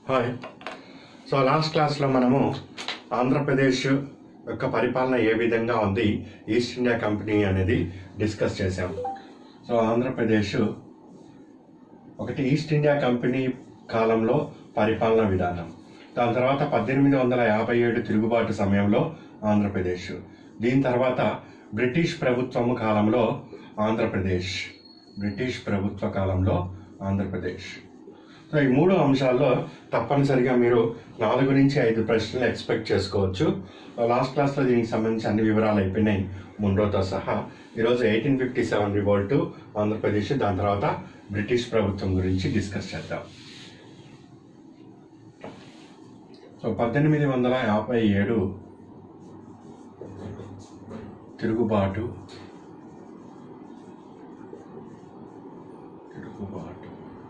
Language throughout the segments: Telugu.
హాయ్ సో లాస్ట్ క్లాస్లో మనము ఆంధ్రప్రదేశ్ యొక్క పరిపాలన ఏ విధంగా ఉంది ఈస్ట్ ఇండియా కంపెనీ అనేది డిస్కస్ చేసాం సో ఆంధ్రప్రదేశ్ ఒకటి ఈస్ట్ ఇండియా కంపెనీ కాలంలో పరిపాలన విధానం దాని తర్వాత పద్దెనిమిది వందల యాభై ఏడు తిరుగుబాటు సమయంలో ఆంధ్రప్రదేశ్ దీని తర్వాత బ్రిటిష్ ప్రభుత్వము కాలంలో ఆంధ్రప్రదేశ్ బ్రిటిష్ ప్రభుత్వ కాలంలో ఆంధ్రప్రదేశ్ సో ఈ మూడు అంశాల్లో తప్పనిసరిగా మీరు నాలుగు నుంచి ఐదు ప్రశ్నలు ఎక్స్పెక్ట్ చేసుకోవచ్చు లాస్ట్ క్లాస్లో దీనికి సంబంధించి అన్ని వివరాలు అయిపోయినాయి ముండోతో సహా ఈరోజు eighteen fifty seven revolt Andhra Pradesh దాని తర్వాత బ్రిటిష్ ప్రభుత్వం గురించి డిస్కస్ చేద్దాం సో పద్దెనిమిది వందల యాభై ఏడు తిరుగుబాటు తిరుగుబాటు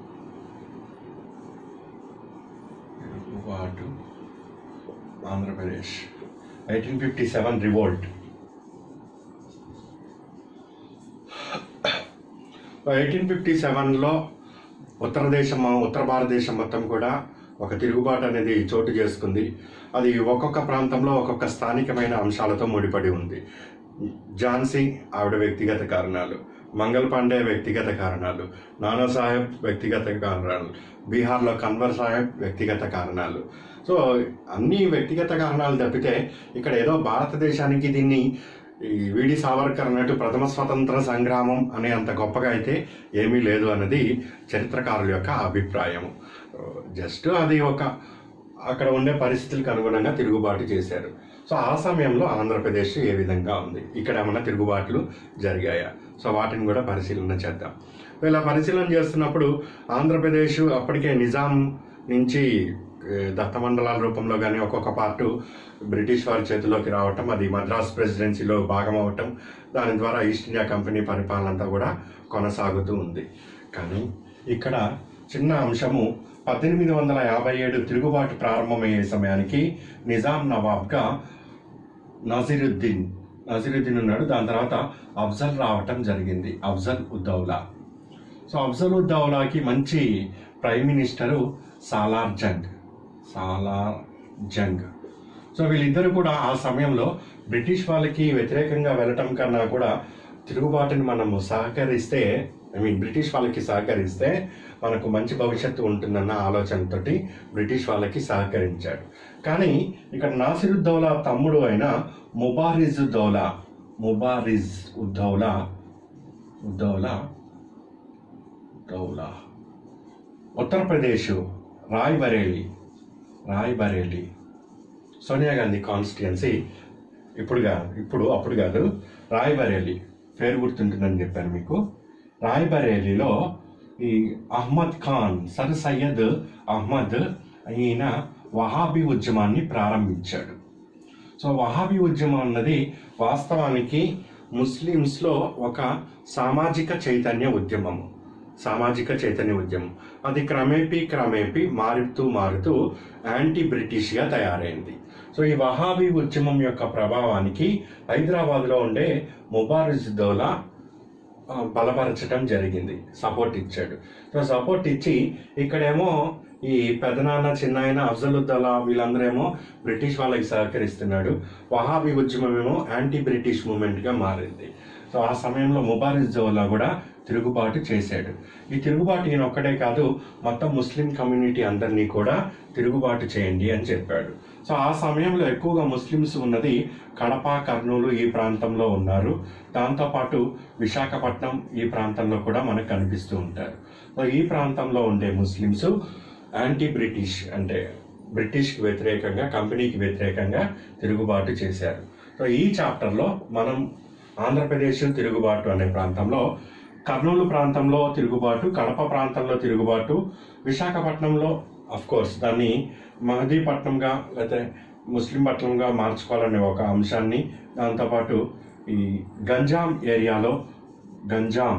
తిరుగుబాటు Andhra Pradesh eighteen fifty seven revolt eighteen fifty సెవెన్లో ఉత్తర దేశం ఉత్తర భారతదేశం మొత్తం కూడా ఒక తిరుగుబాటు అనేది చోటు చేసుకుంది అది ఒక్కొక్క ప్రాంతంలో ఒక్కొక్క స్థానికమైన అంశాలతో ముడిపడి ఉంది ఝాన్సీ ఆవిడ వ్యక్తిగత కారణాలు మంగల్ పాండే వ్యక్తిగత కారణాలు నానా సాహెబ్ వ్యక్తిగత కారణాలు బీహార్లో కన్వర్ సాహెబ్ వ్యక్తిగత కారణాలు సో అన్ని వ్యక్తిగత కారణాలు తప్పితే ఇక్కడ ఏదో భారతదేశానికి దీన్ని ఈ విడి సావర్కర్ అన్నట్టు ప్రథమ స్వతంత్ర సంగ్రామం అనే అంత గొప్పగా అయితే ఏమీ లేదు అన్నది చరిత్రకారుల యొక్క అభిప్రాయం జస్ట్ అది ఒక అక్కడ ఉండే పరిస్థితులకు అనుగుణంగా తిరుగుబాటు చేశారు సో ఆ సమయంలో ఆంధ్రప్రదేశ్ ఏ విధంగా ఉంది ఇక్కడ ఏమైనా తిరుగుబాట్లు జరిగాయా సో వాటిని కూడా పరిశీలన చేద్దాం ఇలా పరిశీలన చేస్తున్నప్పుడు ఆంధ్రప్రదేశ్ అప్పటికే నిజాం నుంచి ఏ, దత్తమండలాల రూపంలో కానీ ఒక్కొక్క పార్టు బ్రిటిష్ వారి చేతిలోకి రావటం అది మద్రాస్ ప్రెసిడెన్సీలో భాగం అవటం దాని ద్వారా ఈస్ట్ ఇండియా కంపెనీ పరిపాలన అంతా కూడా కొనసాగుతూ ఉంది కానీ ఇక్కడ చిన్న అంశము పద్దెనిమిది వందల యాభై ఏడు తిరుగుబాటు ప్రారంభమయ్యే సమయానికి నిజాం నవాబ్గా నజీరుద్దీన్ నజీరుద్దీన్ ఉన్నాడు దాని తర్వాత అఫ్జల్ రావటం జరిగింది అఫ్జల్ ఉద్దౌలా సో అఫ్జల్ ఉద్దౌలాకి మంచి prime minister Salar Jung Salar Jung so వీళ్ళిద్దరూ కూడా ఆ సమయంలో బ్రిటిష్ వాళ్ళకి వ్యతిరేకంగా వెళ్ళటం కన్నా కూడా తిరుగుబాటుని మనము సహకరిస్తే ఐ మీన్ బ్రిటిష్ వాళ్ళకి సహకరిస్తే మనకు మంచి భవిష్యత్తు ఉంటుందన్న ఆలోచనతోటి బ్రిటిష్ వాళ్ళకి సహకరించాడు కానీ ఇక్కడ నాసిరుద్దౌలా తమ్ముడు అయిన ముబారిజ్ ఉద్దౌలా ముబారిజ్ ఉద్దౌలా ఉద్దౌలా ఉద్దౌలా ఉత్తరప్రదేశ్ రాయ్ బరేలీ రాయ్ బరేలీ సోనియా గాంధీ కాన్స్టిట్యున్సీ ఇప్పుడు కాదు ఇప్పుడు అప్పుడు కాదు రాయ్ బరేలీ పేరు గుర్తుంటుందని చెప్పాను మీకు రాయ్ బరేలీలో ఈ అహ్మద్ ఖాన్ సర్ సయ్యద్ అహ్మద్ ఈయన వహాబీ ఉద్యమాన్ని ప్రారంభించాడు సో వహాబీ ఉద్యమం అన్నది వాస్తవానికి ముస్లిమ్స్లో ఒక సామాజిక చైతన్య ఉద్యమము సామాజిక చైతన్య ఉద్యమం అది క్రమేపీ క్రమేపీ మారుతూ మారుతూ యాంటీ బ్రిటిష్గా తయారైంది సో ఈ వహాబీ ఉద్యమం యొక్క ప్రభావానికి హైదరాబాద్లో ఉండే ముబారిజ్ దౌలా ఆ, బలపరచడం జరిగింది సపోర్ట్ ఇచ్చాడు సో సపోర్ట్ ఇచ్చి ఇక్కడేమో ఈ పెదనాన్న చిన్నాయన అఫ్జలుద్దౌలా వీళ్ళందరూ ఏమో బ్రిటిష్ వాళ్ళకి సహకరిస్తున్నాడు వహాబీ ఉద్యమం ఏమో యాంటీ బ్రిటిష్ మూమెంట్గా మారింది సో ఆ సమయంలో ముబారిజ్ జౌలా కూడా తిరుగుబాటు చేశాడు ఈ తిరుగుబాటు ఈయన ఒక్కడే కాదు మొత్తం ముస్లిం కమ్యూనిటీ అందరినీ కూడా తిరుగుబాటు చేయండి అని చెప్పాడు సో ఆ సమయంలో ఎక్కువగా ముస్లిమ్స్ ఉన్నది కడప కర్నూలు ఈ ప్రాంతంలో ఉన్నారు దాంతోపాటు విశాఖపట్నం ఈ ప్రాంతంలో కూడా మనకు కనిపిస్తూ ఉంటారు సో ఈ ప్రాంతంలో ఉండే ముస్లిమ్స్ యాంటీ బ్రిటిష్ అంటే బ్రిటిష్కి వ్యతిరేకంగా కంపెనీకి వ్యతిరేకంగా తిరుగుబాటు చేశారు సో ఈ చాప్టర్లో మనం ఆంధ్రప్రదేశ్ తిరుగుబాటు అనే ప్రాంతంలో కర్నూలు ప్రాంతంలో తిరుగుబాటు కడప ప్రాంతంలో తిరుగుబాటు విశాఖపట్నంలో అఫ్ కోర్స్ దాన్ని మహదీపట్నంగా లేకపోతే ముస్లిం పట్నంగా మార్చుకోవాలనే ఒక అంశాన్ని దాంతోపాటు ఈ గంజాం ఏరియాలో గంజాం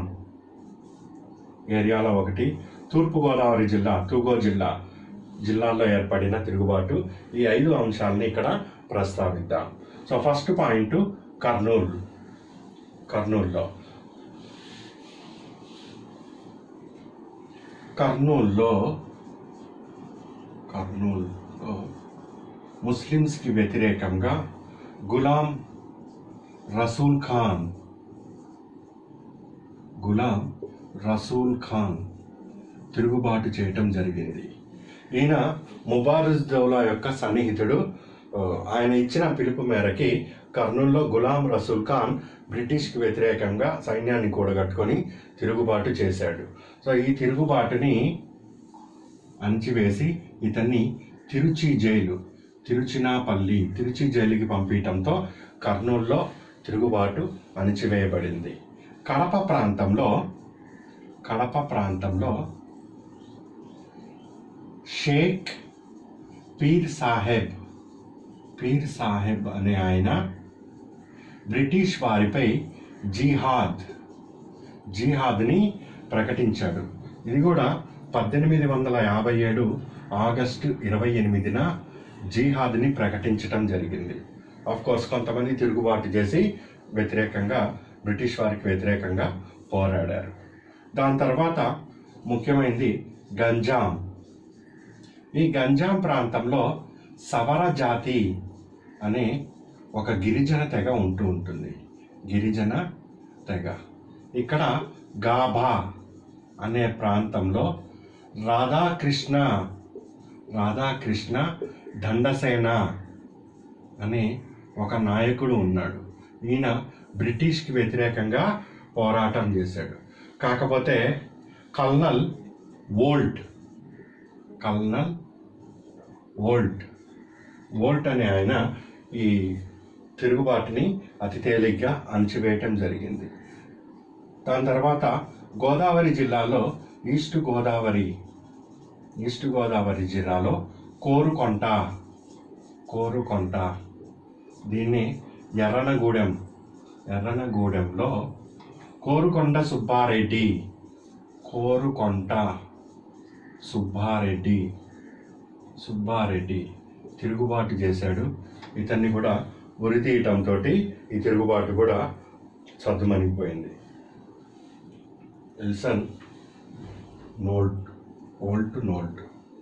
ఏరియాలో ఒకటి తూర్పుగోదావరి జిల్లా తూగో జిల్లా జిల్లాల్లో ఏర్పడిన తిరుగుబాటు ఈ ఐదు అంశాలని ఇక్కడ ప్రస్తావిద్దాం సో ఫస్ట్ పాయింట్ కర్నూలు కర్నూలులో కర్నూలులో కర్నూలులో ముస్లిమ్స్కి వ్యతిరేకంగా గులాం రసూల్ ఖాన్ గులాం రసూల్ ఖాన్ తిరుగుబాటు చేయటం జరిగింది ఈయన ముబారజ్ దౌలా యొక్క సన్నిహితుడు ఆ, ఆయన ఇచ్చిన పిలుపు మేరకి కర్నూలులో గులాం రసూల్ ఖాన్ బ్రిటిష్కి వ్యతిరేకంగా సైన్యాన్ని కూడగట్టుకొని తిరుగుబాటు చేశాడు సో ఈ తిరుగుబాటుని అణచివేసి ఇతన్ని తిరుచి జైలు తిరుచినాపల్లి తిరుచి జైలుకి పంపించడంతో కర్నూలులో తిరుగుబాటు అణచివేయబడింది కడప ప్రాంతంలో కడప ప్రాంతంలో షేక్ పీర్ సాహెబ్ పీర్ సాహెబ్ అనే ఆయన బ్రిటిష్ వారిపై జిహాద్ జిహాద్ని ప్రకటించాడు ఇది కూడా పద్దెనిమిది వందల యాభై ఏడు ఆగస్టు ఇరవై ఎనిమిదిన జిహాద్ని ప్రకటించటం జరిగింది ఆఫ్ కోర్స్ కొంతమంది తిరుగుబాటు చేసి వ్యతిరేకంగా బ్రిటిష్ వారికి వ్యతిరేకంగా పోరాడారు దాని తర్వాత ముఖ్యమైనది గంజాం ఈ గంజాం ప్రాంతంలో సవర జాతి అనే ఒక గిరిజన తెగ ఉంటూ ఉంటుంది గిరిజన తెగ ఇక్కడ గాభా అనే ప్రాంతంలో రాధాకృష్ణ రాధాకృష్ణ దండసేన అనే ఒక నాయకుడు ఉన్నాడు ఈయన బ్రిటిష్కి వ్యతిరేకంగా పోరాటం చేశాడు కాకపోతే colonel Volt colonel Volt Volt అనే ఆయన ఈ తిరుగుబాటుని అతి తేలిగ్గా అణచివేయటం జరిగింది దాని తర్వాత గోదావరి జిల్లాలో ఈస్ట్ గోదావరి ఈస్ట్ గోదావరి జిల్లాలో కోరుకొంట కోరుకొంట దీన్ని ఎర్రనగూడెం ఎర్రనగూడెంలో కోరుకొండ సుబ్బారెడ్డి కోరుకొంట సుబ్బారెడ్డి సుబ్బారెడ్డి తిరుగుబాటు చేశాడు ఇతన్ని కూడా ఉరి తీయటంతో ఈ తిరుగుబాటు కూడా సర్దుమణిగిపోయింది ఎల్సన్ నోల్ట్ ఓల్ట్ నోల్ట్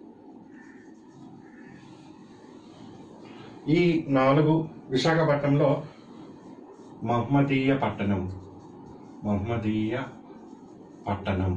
ఈ నాలుగు విశాఖపట్నంలో మహమ్మదీయ పట్టణం మహమ్మదీయ పట్టణం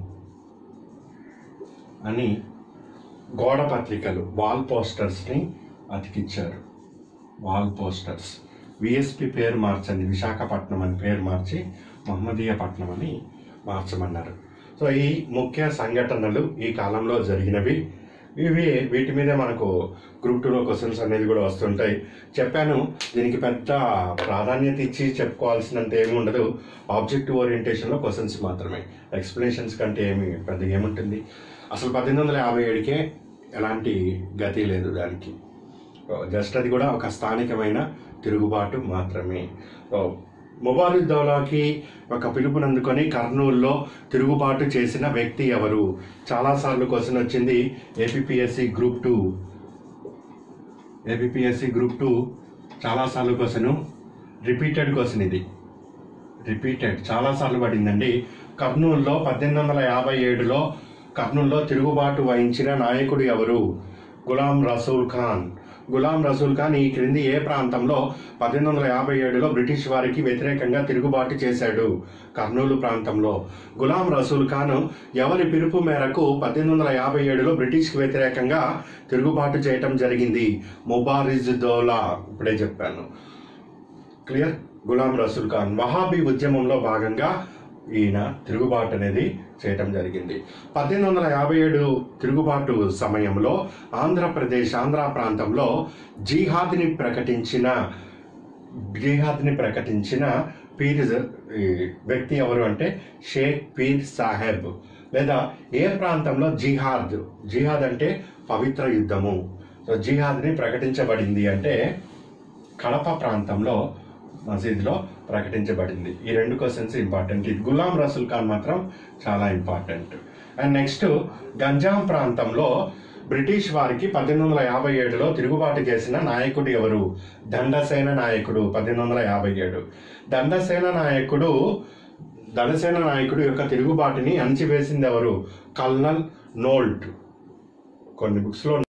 అని గోడ పత్రికలు వాల్ పోస్టర్స్ని అతికిచ్చారు వాల్ పోస్టర్స్ విఎస్పి పేరు మార్చండి విశాఖపట్నం అని పేరు మార్చి మహమ్మదీయ పట్నం అని మార్చమన్నారు సో ఈ ముఖ్య సంఘటనలు ఈ కాలంలో జరిగినవి ఇవి వీటి మీదే మనకు గ్రూప్ టూలో క్వశ్చన్స్ అనేది కూడా వస్తుంటాయి చెప్పాను దీనికి పెద్ద ప్రాధాన్యత ఇచ్చి చెప్పుకోవాల్సినంత ఏమి ఉండదు ఆబ్జెక్టివ్ ఓరియంటేషన్లో క్వశ్చన్స్ మాత్రమే ఎక్స్ప్లెనేషన్స్ కంటే ఏమి పెద్దగా ఏముంటుంది అసలు పద్దెనిమిది వందల యాభై ఏడుకే ఎలాంటి గతి లేదు దానికి జస్ట్ అది కూడా ఒక స్థానికమైన తిరుగుబాటు మాత్రమే సో ముబారక్ దౌలాకి ఒక పిలుపునందుకొని కర్నూలులో తిరుగుబాటు చేసిన వ్యక్తి ఎవరు చాలాసార్లు క్వశ్చన్ వచ్చింది APSC group two APSC group two చాలాసార్లు క్వశ్చన్ రిపీటెడ్ క్వశ్చన్ ఇది రిపీటెడ్ చాలాసార్లు పడిందండి కర్నూలులో పద్దెనిమిది వందల యాభై ఏడులో కర్నూలులో తిరుగుబాటు వహించిన నాయకుడు ఎవరు గులాం రసూల్ ఖాన్ గులాం రసూల్ ఖాన్ ఈ క్రింది ఏ ప్రాంతంలో పద్దెనిమిది వందల యాభై ఏడులో బ్రిటిష్ వారికి వ్యతిరేకంగా తిరుగుబాటు చేశాడు కర్నూలు ప్రాంతంలో గులాం రసూల్ ఖాన్ ఎవరి పిలుపు మేరకు పద్దెనిమిది వందల యాభై ఏడులో బ్రిటిష్కి వ్యతిరేకంగా తిరుగుబాటు చేయటం జరిగింది ముబారిజ్ దౌలా ఇప్పుడే చెప్పాను క్లియర్ గులాం రసూల్ ఖాన్ వహాబీ ఉద్యమంలో భాగంగా ఈయన తిరుగుబాటు అనేది చేయటం జరిగింది పద్దెనిమిది వందల యాభై ఏడు తిరుగుబాటు సమయంలో ఆంధ్రప్రదేశ్ ఆంధ్ర ప్రాంతంలో జిహాద్ని ప్రకటించిన జిహాద్ని ప్రకటించిన పీర్ ఈ వ్యక్తి ఎవరు అంటే షేక్ పీర్ సాహెబ్ లేదా ఏ ప్రాంతంలో జిహాద్ జిహాద్ అంటే పవిత్ర యుద్ధము సో జిహాద్ని ప్రకటించబడింది అంటే కడప ప్రాంతంలో మసీద్లో ప్రకటించబడింది ఈ రెండు క్వశ్చన్స్ ఇంపార్టెంట్ ఇది గులాం రసూల్ ఖాన్ మాత్రం చాలా ఇంపార్టెంట్ అండ్ నెక్స్ట్ గంజాం ప్రాంతంలో బ్రిటిష్ వారికి పద్దెనిమిది వందల యాభై ఏడులో తిరుగుబాటు చేసిన నాయకుడు ఎవరు దండసేన నాయకుడు పద్దెనిమిది వందల యాభై ఏడు దండసేన నాయకుడు దండసేన నాయకుడు యొక్క తిరుగుబాటుని అణచివేసింది ఎవరు కల్నల్ నోల్ట్ కొన్ని బుక్స్లో